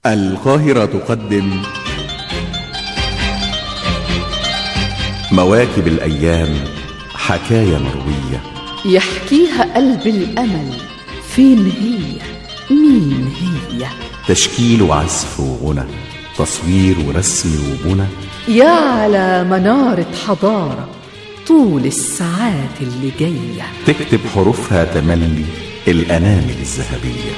القاهرة تقدم مواكب الأيام حكاية مروية يحكيها قلب الأمل فين هي مين هي تشكيل وعزف وغنى تصوير ورسم وبنى يا على منارة حضارة طول الساعات اللي جاية تكتب حروفها تملي الأنامل الذهبية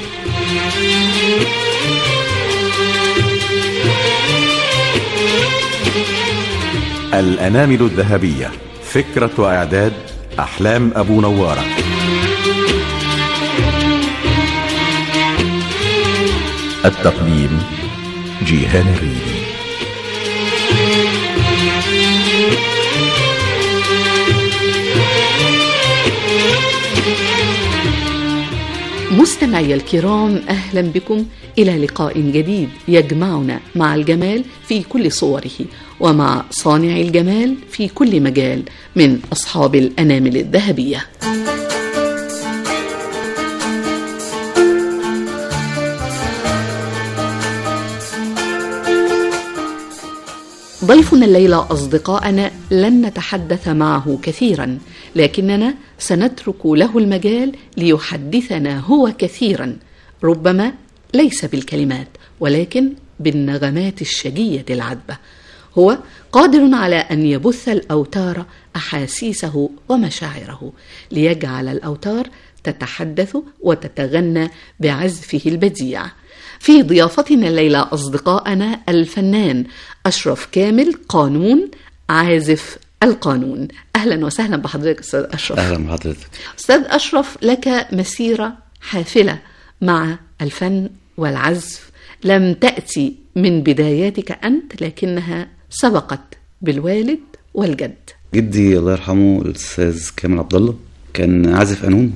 الأنامل الذهبية فكرة وإعداد أحلام أبو نوارة التقديم جيهان الريدي مستمعي الكرام أهلا بكم إلى لقاء جديد يجمعنا مع الجمال في كل صوره ومع صانع الجمال في كل مجال من أصحاب الأنامل الذهبية ضيفنا الليلة أصدقائنا لن نتحدث معه كثيرا لكننا سنترك له المجال ليحدثنا هو كثيرا ربما ليس بالكلمات ولكن بالنغمات الشجية العذبة هو قادر على أن يبث الأوتار أحاسيسه ومشاعره ليجعل الأوتار تتحدث وتتغنى بعزفه البديع في ضيافتنا الليلة أصدقائنا الفنان أشرف كامل قانون عازف القانون أهلا وسهلا بحضرتك أستاذ أشرف اهلا بحضرتك أستاذ أشرف لك مسيرة حافلة مع الفن والعزف لم تأتي من بداياتك أنت لكنها سبقت بالوالد والجد جدي الله يرحمه الاستاذ كامل عبد الله كان عازف قانون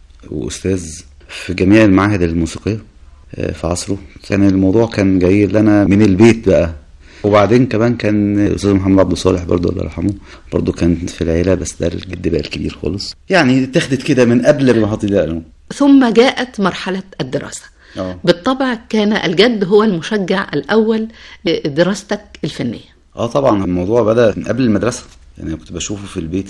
واستاذ في جميع المعاهد الموسيقيه آه، في عصره كان الموضوع كان جاي لنا من البيت بقى وبعدين كمان كان الاستاذ محمد عبد الصالح برضه الله يرحمه برضه كان في العيله بس ده الجد بقى الكبير خالص يعني اتخذت كده من قبل ما احط ده قانون ثم جاءت مرحلة الدراسة اه بالطبع كان الجد هو المشجع الأول لدراستك الفنية اه طبعا الموضوع بدا من قبل المدرسه يعني أنا كنت بشوفه في البيت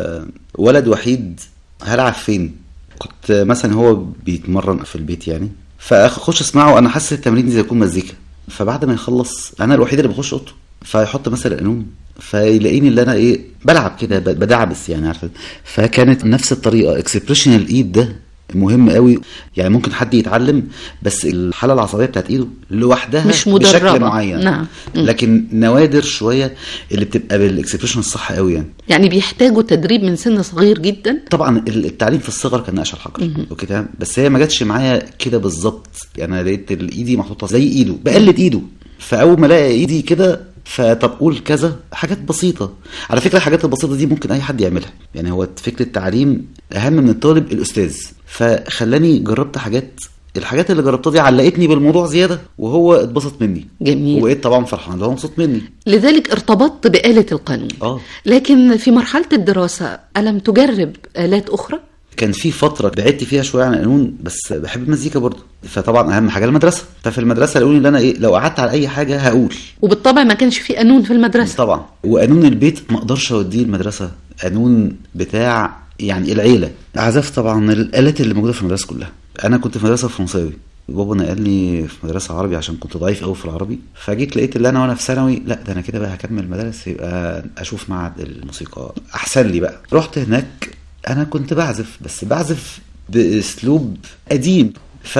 فولد وحيد هلعب فين كنت مثلا هو بيتمرن في البيت يعني فاخش اسمعه انا حاسس التمرين دي زي يكون مزيكا فبعد ما يخلص انا الوحيد اللي بخش اوضته فيحط مثلا قانون فيلاقيني اللي انا ايه بلعب كده ب- بدعبس يعني عارفه فكانت نفس الطريقه اكسبريشن الايد ده مهم قوي يعني ممكن حد يتعلم بس الحاله العصبيه بتاعت ايده لوحدها مش مدربة. بشكل معين نعم. م. لكن نوادر شويه اللي بتبقى بالاكسبريشن الصح قوي يعني يعني بيحتاجوا تدريب من سن صغير جدا طبعا التعليم في الصغر كان نقش الحجر اوكي تمام بس هي ما جاتش معايا كده بالظبط يعني انا لقيت ال- ايدي محطوطه زي ايده بقلد ايده فاول ما الاقي ايدي كده فطب قول كذا حاجات بسيطه على فكره الحاجات البسيطه دي ممكن اي حد يعملها يعني هو فكره التعليم اهم من الطالب الاستاذ فخلاني جربت حاجات الحاجات اللي جربتها دي علقتني بالموضوع زياده وهو اتبسط مني جميل. وبقيت طبعا فرحان ده هو مبسوط مني لذلك ارتبطت بآلة القانون اه لكن في مرحلة الدراسة ألم تجرب آلات أخرى؟ كان في فترة بعدت فيها شوية عن القانون بس بحب المزيكا برضه فطبعا أهم حاجة المدرسة ففي المدرسة لقوني إن أنا إيه لو قعدت على أي حاجة هقول وبالطبع ما كانش في قانون في المدرسة طبعا وقانون البيت ما أقدرش أوديه المدرسة قانون بتاع يعني العيلة عزفت طبعا الآلات اللي موجودة في المدرسة كلها أنا كنت في مدرسة فرنساوي بابا نقلني في مدرسة عربي عشان كنت ضعيف قوي في العربي فجيت لقيت اللي انا وانا في ثانوي لا ده انا كده بقى هكمل مدارس يبقى اشوف معهد الموسيقى احسن لي بقى رحت هناك انا كنت بعزف بس بعزف باسلوب قديم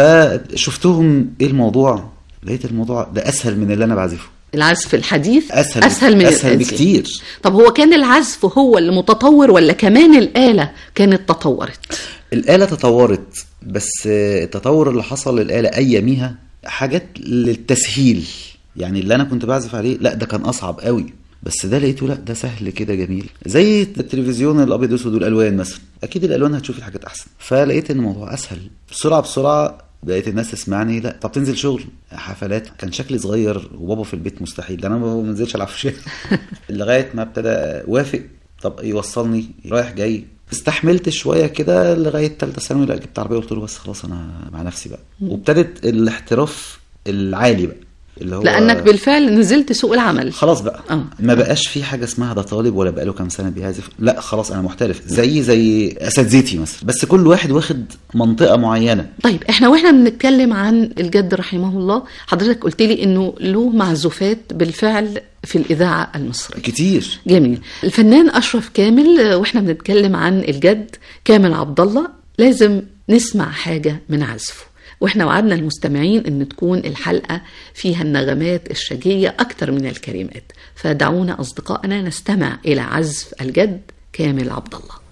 فشفتهم ايه الموضوع لقيت الموضوع ده اسهل من اللي انا بعزفه العزف الحديث اسهل أسهل من اسهل القديم. بكتير طب هو كان العزف هو اللي متطور ولا كمان الآلة كانت تطورت؟ الآلة تطورت بس التطور اللي حصل للآلة أياميها حاجات للتسهيل يعني اللي أنا كنت بعزف عليه لا ده كان أصعب قوي بس ده لقيته لا ده سهل كده جميل زي التلفزيون الابيض والاسود والالوان مثلا اكيد الالوان هتشوف الحاجات احسن فلقيت ان الموضوع اسهل بسرعه بسرعه بقيت الناس تسمعني لا طب تنزل شغل حفلات كان شكلي صغير وبابا في البيت مستحيل ده انا ما بنزلش العب في الشارع لغايه ما ابتدى وافق طب يوصلني رايح جاي استحملت شويه كده لغايه ثالثه ثانوي لا جبت عربيه قلت له بس خلاص انا مع نفسي بقى وابتدت الاحتراف العالي بقى اللي هو لانك بالفعل نزلت سوق العمل خلاص بقى آه. ما بقاش في حاجه اسمها ده طالب ولا بقاله كام سنه بيعزف لا خلاص انا محترف زي زي اساتذتي مثلا بس كل واحد واخد منطقه معينه طيب احنا واحنا بنتكلم عن الجد رحمه الله حضرتك قلت لي انه له معزوفات بالفعل في الاذاعه المصريه كتير جميل الفنان اشرف كامل آه، واحنا بنتكلم عن الجد كامل عبد الله لازم نسمع حاجه من عزفه واحنا وعدنا المستمعين ان تكون الحلقه فيها النغمات الشجيه اكتر من الكلمات فدعونا اصدقائنا نستمع الى عزف الجد كامل عبد الله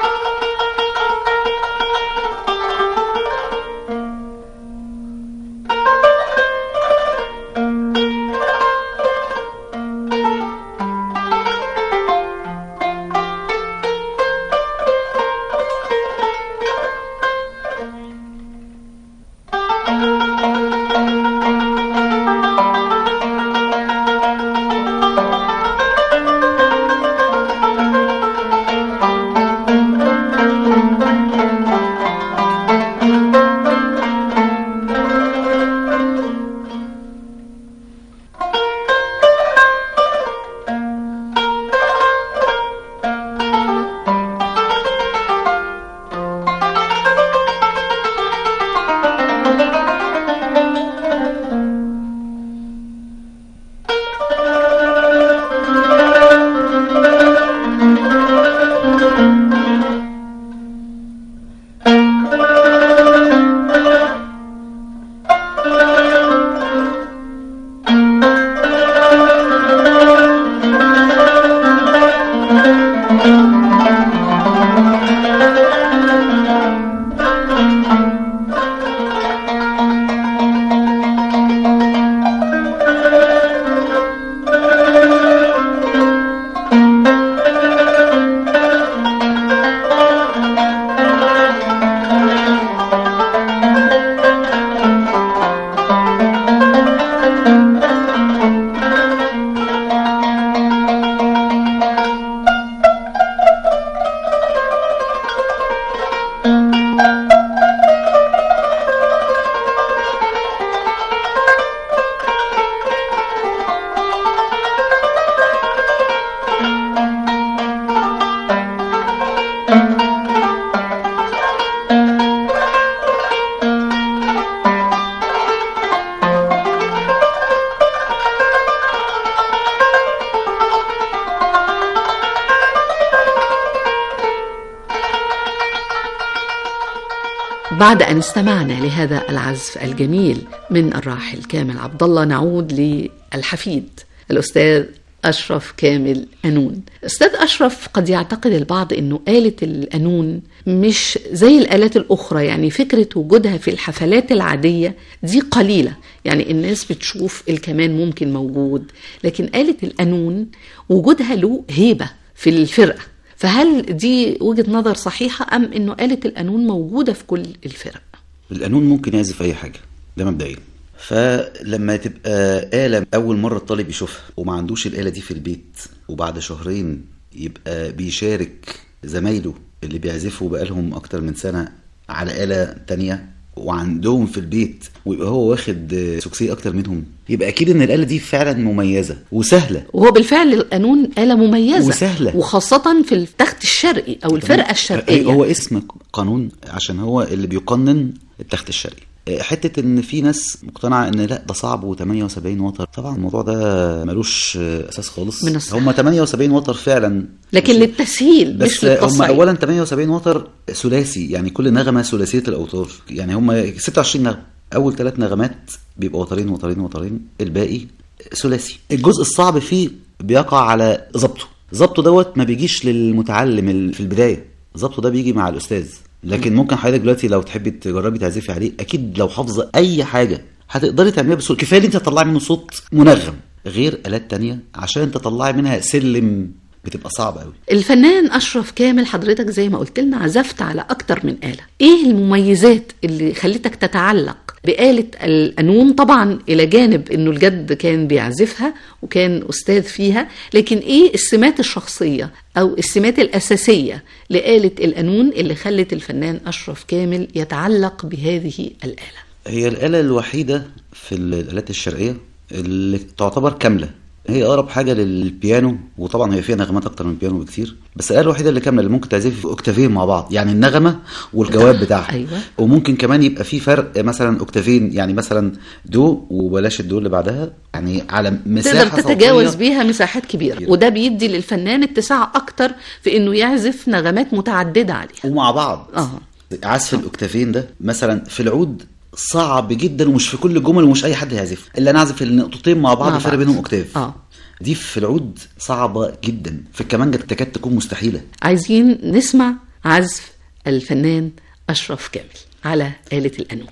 بعد أن استمعنا لهذا العزف الجميل من الراحل كامل عبد الله نعود للحفيد الأستاذ أشرف كامل أنون أستاذ أشرف قد يعتقد البعض أنه آلة الأنون مش زي الآلات الأخرى يعني فكرة وجودها في الحفلات العادية دي قليلة يعني الناس بتشوف الكمان ممكن موجود لكن آلة الأنون وجودها له هيبة في الفرقة فهل دي وجهة نظر صحيحة أم أنه آلة القانون موجودة في كل الفرق؟ القانون ممكن يعزف اي حاجه ده مبدئيا فلما تبقى آلة أول مرة الطالب يشوفها وما عندوش الآلة دي في البيت وبعد شهرين يبقى بيشارك زمايله اللي بيعزفوا بقالهم أكتر من سنة على آلة تانية وعندهم في البيت ويبقى هو واخد سوكسي أكتر منهم يبقى أكيد إن الآلة دي فعلا مميزة وسهلة وهو بالفعل القانون آلة مميزة وسهلة. وخاصة في التخت الشرقي أو الفرقة الشرقية هو اسم قانون عشان هو اللي بيقنن التخت الشرقي حته ان في ناس مقتنعه ان لا ده صعب و78 وتر طبعا الموضوع ده ملوش اساس خالص من الصح. هم 78 وتر فعلا لكن مش- للتسهيل مش بس هم للتصعيد اولا 78 وتر ثلاثي يعني كل نغمه ثلاثيه الاوتار يعني هم 26 نغمه اول ثلاث نغمات بيبقى وترين وترين وترين الباقي ثلاثي الجزء الصعب فيه بيقع على ظبطه ظبطه دوت ما بيجيش للمتعلم ال- في البدايه ظبطه ده بيجي مع الاستاذ لكن ممكن حضرتك دلوقتي لو تحبي تجربي تعزفي عليه اكيد لو حافظه اي حاجه هتقدري تعمليها بسهوله كفايه ان انت تطلعي منه صوت منغم غير الات تانية عشان تطلعي منها سلم بتبقى صعبه قوي الفنان أشرف كامل حضرتك زي ما قلت لنا عزفت على أكتر من آلة إيه المميزات اللي خلتك تتعلق بآلة القانون طبعا إلى جانب أنه الجد كان بيعزفها وكان أستاذ فيها لكن إيه السمات الشخصية أو السمات الأساسية لآلة القانون اللي خلت الفنان أشرف كامل يتعلق بهذه الآلة هي الآلة الوحيدة في الآلات الشرقية اللي تعتبر كامله هي اقرب حاجه للبيانو وطبعا هي فيها نغمات اكتر من البيانو بكتير بس الاله الوحيده اللي كامله اللي ممكن تعزف في اوكتافين مع بعض يعني النغمه والجواب بتاعها أيوة. وممكن كمان يبقى في فرق مثلا اوكتافين يعني مثلا دو وبلاش الدو اللي بعدها يعني على مساحه تقدر تتجاوز صوتية. بيها مساحات كبيرة كبيرة. وده بيدي للفنان اتساع أكتر في إنه يعزف نغمات متعددة عليها ومع بعض آه. عزف الاوكتافين ده مثلا في العود صعب جدا ومش في كل الجمل ومش اي حد هيعزف الا انا اعزف النقطتين مع بعض مع الفرق بعض. بينهم اوكتاف آه. دي في العود صعبه جدا في الكمانجه تكاد تكون مستحيله عايزين نسمع عزف الفنان أشرف كامل على آلة القانون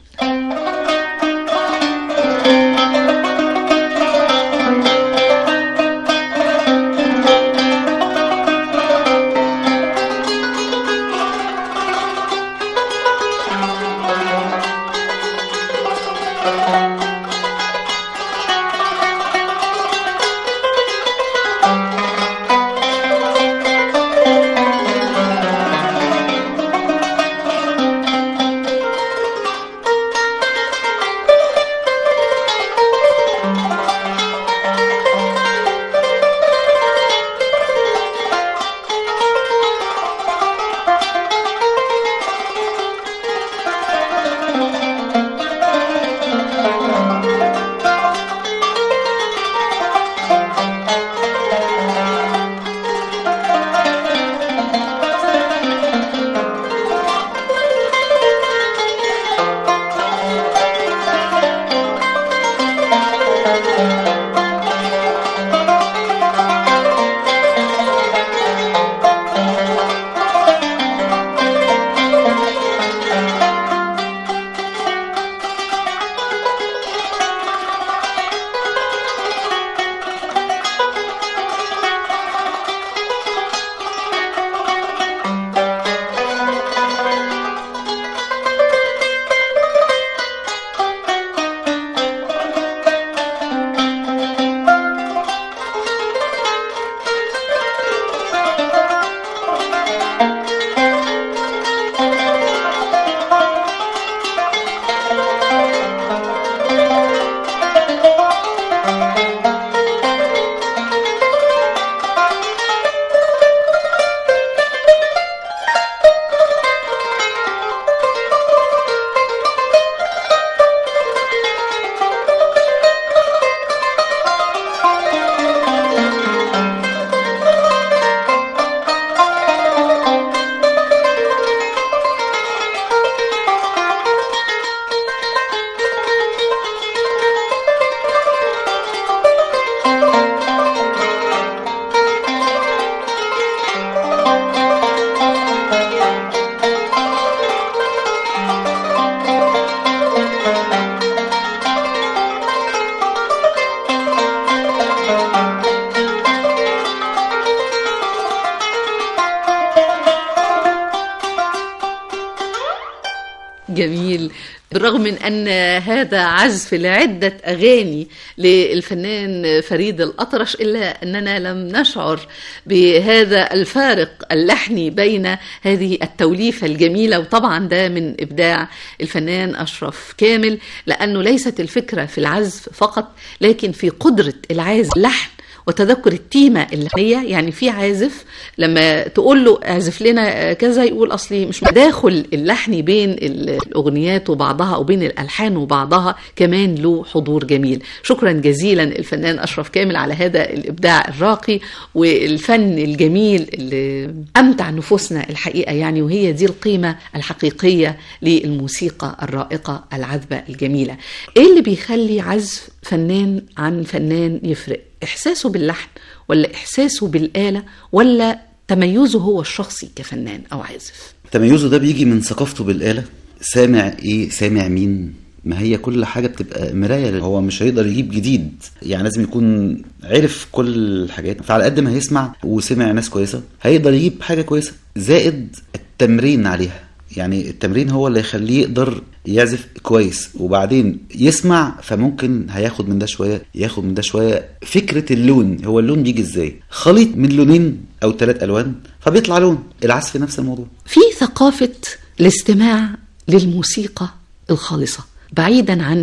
جميل بالرغم من أن هذا عزف لعدة أغاني للفنان فريد الأطرش إلا أننا لم نشعر بهذا الفارق اللحني بين هذه التوليفة الجميلة وطبعا ده من إبداع الفنان أشرف كامل لأنه ليست الفكرة في العزف فقط لكن في قدرة العازف لحن وتذكر التيمة اللحنية يعني في عازف لما تقول له اعزف لنا كذا يقول أصلي مش تداخل اللحني بين الأغنيات وبعضها أو بين الألحان وبعضها كمان له حضور جميل شكرا جزيلا الفنان أشرف كامل على هذا الإبداع الراقي والفن الجميل اللي أمتع نفوسنا الحقيقة يعني وهي دي القيمة الحقيقية للموسيقى الرائقة العذبة الجميلة إيه اللي بيخلي عزف فنان عن فنان يفرق إحساسه باللحن ولا إحساسه بالآلة ولا تميزه هو الشخصي كفنان أو عازف تميزه ده بيجي من ثقافته بالآلة سامع ايه سامع مين ما هي كل حاجة بتبقى مراية هو مش هيقدر يجيب جديد يعني لازم يكون عرف كل الحاجات فعلى قد ما هيسمع وسمع ناس كويسة هيقدر يجيب حاجة كويسة زائد التمرين عليها يعني التمرين هو اللي يخليه يقدر يعزف كويس وبعدين يسمع فممكن هياخد من ده شويه ياخد من ده شويه فكره اللون هو اللون بيجي ازاي خليط من لونين او ثلاث الوان فبيطلع لون العزف نفس الموضوع في ثقافة الاستماع للموسيقى الخالصة بعيدا عن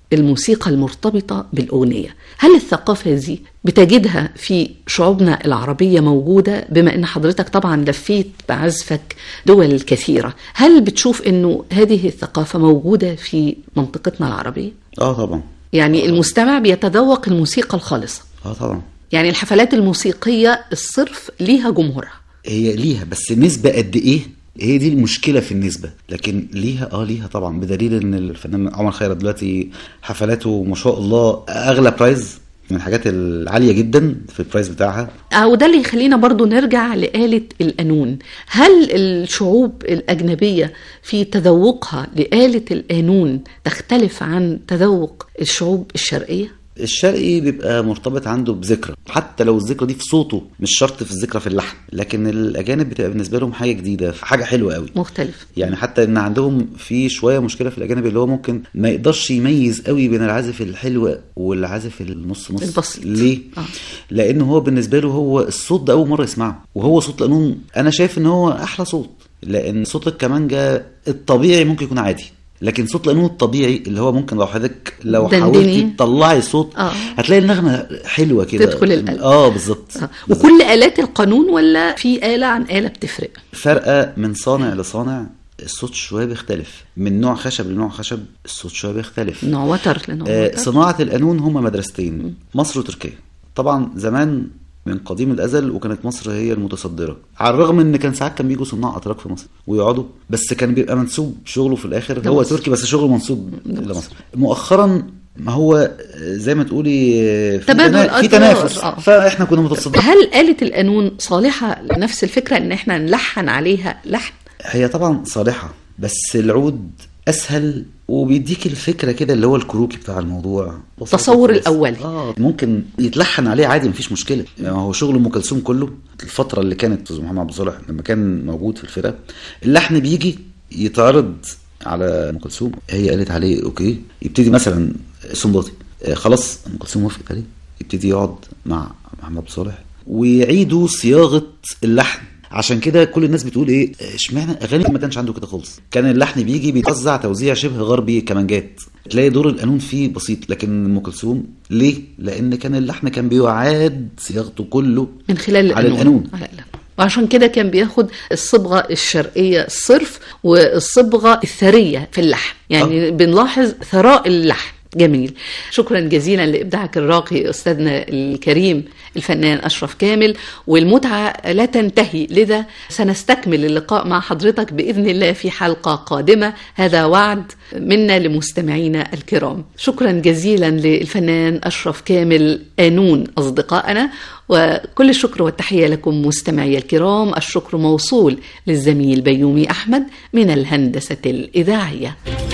الموسيقى المرتبطة بالأغنية هل الثقافة دي بتجدها في شعوبنا العربية موجودة بما أن حضرتك طبعا لفيت بعزفك دول كثيرة هل بتشوف أنه هذه الثقافة موجودة في منطقتنا العربية؟ اه طبعا يعني المستمع بيتذوق الموسيقى الخالصة اه طبعا يعني الحفلات الموسيقية الصرف ليها جمهورها هي ليها بس نسبة قد ايه هي دي المشكلة في النسبة لكن ليها اه ليها طبعا بدليل ان الفنان عمر خيرت دلوقتي حفلاته ما شاء الله اغلى برايز من الحاجات العالية جدا في البرايز بتاعها أو ده اللي يخلينا برضو نرجع لآلة القانون هل الشعوب الأجنبية في تذوقها لآلة القانون تختلف عن تذوق الشعوب الشرقية؟ الشرقي بيبقى مرتبط عنده بذكرى حتى لو الذكرى دي في صوته مش شرط في الذكرى في اللحن لكن الاجانب بتبقى بالنسبه لهم حاجه جديده حاجه حلوه قوي مختلف يعني حتى ان عندهم في شويه مشكله في الاجانب اللي هو ممكن ما يقدرش يميز قوي بين العازف الحلو والعازف النص نص البسيط. ليه آه. لانه هو بالنسبه له هو الصوت ده اول مره يسمعه وهو صوت قانون انا شايف ان هو احلى صوت لان صوت الكمانجا الطبيعي ممكن يكون عادي لكن صوت القانون الطبيعي اللي هو ممكن لو حضرتك لو دندني. حاولتي تطلعي صوت آه. هتلاقي النغمه حلوه كده تدخل القلب. اه بالظبط آه. وكل آلات القانون ولا في آلة عن آلة بتفرق؟ فرقه من صانع لصانع الصوت شويه بيختلف من نوع خشب لنوع خشب الصوت شويه بيختلف نوع وتر لنوع آه، وتر صناعه القانون هما مدرستين مصر وتركيا طبعا زمان من قديم الازل وكانت مصر هي المتصدره على الرغم ان كان ساعات كان بيجوا صناع اتراك في مصر ويقعدوا بس كان بيبقى منسوب شغله في الاخر هو لمصر. تركي بس شغله منسوب لمصر مؤخرا ما هو آه، زي ما تقولي آه، في تبادل تنا- في أدوار، تنافس آه. فاحنا كنا متصدرين هل آلة القانون صالحة لنفس الفكرة ان احنا نلحن عليها لحن؟ هي طبعا صالحة بس العود أسهل وبيديك الفكرة كده اللي هو الكروكي بتاع الموضوع بسيطة التصور خالص. الأولي. اه ممكن يتلحن عليه عادي مفيش مشكلة يعني هو شغل أم كلثوم كله الفترة اللي كانت أستاذ محمد عبد الصالح لما كان موجود في الفرقة اللحن بيجي يتعرض على أم كلثوم هي قالت عليه أوكي يبتدي مثلا سنباطي آه خلاص أم كلثوم وافقت عليه يبتدي يقعد مع محمد عبد الصالح ويعيدوا صياغة اللحن عشان كده كل الناس بتقول ايه اشمعنى اغاني ما كانش عنده كده خالص كان اللحن بيجي بيتوزع توزيع شبه غربي كمانجات تلاقي دور القانون فيه بسيط لكن ام كلثوم ليه لان كان اللحن كان بيعاد صياغته كله من خلال على القانون القانون. على القانون وعشان كده كان بياخد الصبغة الشرقية الصرف والصبغة الثرية في اللحن يعني بنلاحظ ثراء اللحن جميل شكرا جزيلا لإبداعك الراقي أستاذنا الكريم الفنان أشرف كامل والمتعة لا تنتهي لذا سنستكمل اللقاء مع حضرتك بإذن الله في حلقة قادمة هذا وعد منا لمستمعينا الكرام شكرا جزيلا للفنان أشرف كامل قانون أصدقائنا وكل الشكر والتحية لكم مستمعي الكرام الشكر موصول للزميل بيومي أحمد من الهندسة الإذاعية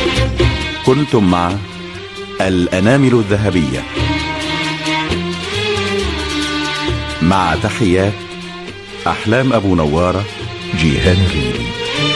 كنتم مع الأنامل الذهبية مع تحيات أحلام أبو نوارة جيهان الريدي